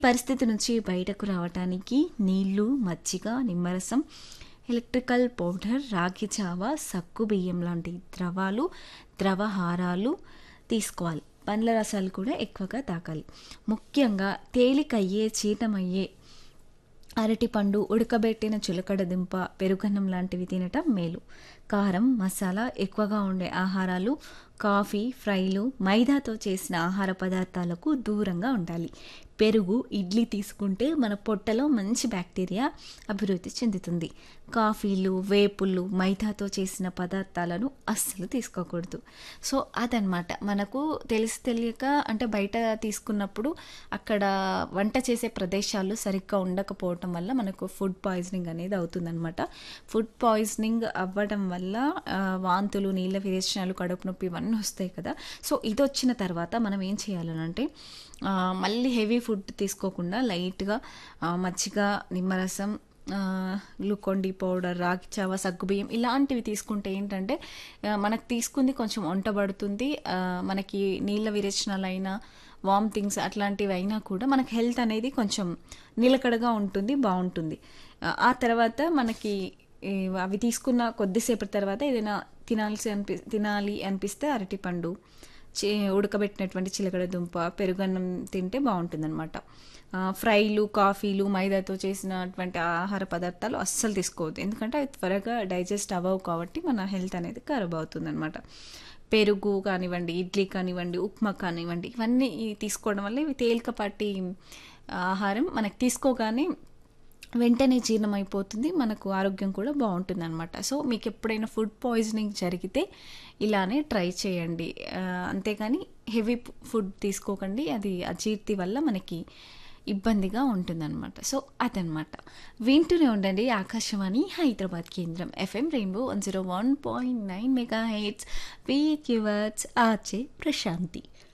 పరిస్థితి నుంచి బయటకు రావటానికి నీళ్లు మజ్జిగ నిమ్మరసం ఎలక్ట్రికల్ పౌడర్ రాగి జావ సగ్గు బియ్యం లాంటి ద్రవాలు ద్రవహారాలు తీసుకోవాలి పండ్ల రసాలు కూడా ఎక్కువగా తాగాలి ముఖ్యంగా తేలికయ్యే జీర్ణమయ్యే అరటిపండు ఉడకబెట్టిన చిలకడ దుంప పెరుగన్నం లాంటివి తినటం మేలు కారం మసాలా ఎక్కువగా ఉండే ఆహారాలు కాఫీ ఫ్రైలు మైదాతో చేసిన ఆహార పదార్థాలకు దూరంగా ఉండాలి పెరుగు ఇడ్లీ తీసుకుంటే మన పొట్టలో మంచి బ్యాక్టీరియా అభివృద్ధి చెందుతుంది కాఫీలు వేపుళ్ళు మైదాతో చేసిన పదార్థాలను అస్సలు తీసుకోకూడదు సో అదనమాట మనకు తెలిసి తెలియక అంటే బయట తీసుకున్నప్పుడు అక్కడ వంట చేసే ప్రదేశాలు సరిగ్గా ఉండకపోవటం వల్ల మనకు ఫుడ్ పాయిజనింగ్ అనేది అవుతుందన్నమాట ఫుడ్ పాయిజనింగ్ అవ్వడం వల్ల ఆ, వాంతులు నీళ్ళ విరేచనాలు కడుపు నొప్పి ఇవన్నీ వస్తాయి కదా సో ఇది వచ్చిన తర్వాత మనం ఏం చేయాలనంటే ఆ, మళ్ళీ హెవీ ఫుడ్ తీసుకోకుండా లైట్గా ఆ, మజ్జిగ నిమ్మరసం గ్లూకోండి పౌడర్ రాగి చావ సగ్గుబియ్యం ఇలాంటివి తీసుకుంటే ఏంటంటే ఆ, మనకు తీసుకుంది కొంచెం వంటబడుతుంది ఆ, మనకి నీళ్ళ విరేచనాలైనా వామిటింగ్స్ అట్లాంటివి అయినా కూడా మనకి హెల్త్ అనేది కొంచెం నిలకడగా ఉంటుంది బాగుంటుంది ఆ, ఆ తర్వాత మనకి ఈ అవి తీసుకున్న కొద్దిసేపటి తర్వాత ఏదైనా తినాల్సి అనిపి తినాలి అనిపిస్తే అరటిపండు చి ఉడకబెట్టినటువంటి చిలకడ దుంప పెరుగన్నం తింటే బాగుంటుందన్నమాట ఆ, ఫ్రైలు కాఫీలు మైదాతో చేసినటువంటి ఆహార పదార్థాలు అస్సలు తీసుకోవద్దు ఎందుకంటే అవి త్వరగా డైజెస్ట్ అవ్వవు కాబట్టి మన హెల్త్ అనేది ఖరాబ్ అవుతుందన్నమాట పెరుగు కానివ్వండి ఇడ్లీ కానివ్వండి ఉప్మా కానివ్వండి ఇవన్నీ ఈ తీసుకోవడం వల్ల ఇవి తేలికపాటి ఆహారం మనకు తీసుకోగానే వెంటనే జీర్ణం అయిపోతుంది మనకు ఆరోగ్యం కూడా బాగుంటుంది అనమాట సో మీకు ఎప్పుడైనా ఫుడ్ పాయిజనింగ్ జరిగితే ఇలానే ట్రై చేయండి ఆ, అంతేగాని హెవీ ఫుడ్ తీసుకోకండి అది అజీర్తి వల్ల మనకి ఇబ్బందిగా ఉంటుందన్నమాట సో అదనమాట వింటూనే ఉండండి ఆకాశవాణి హైదరాబాద్ కేంద్రం FM Rainbow one zero one point nine Mega Heights week yours ఆచే ప్రశాంతి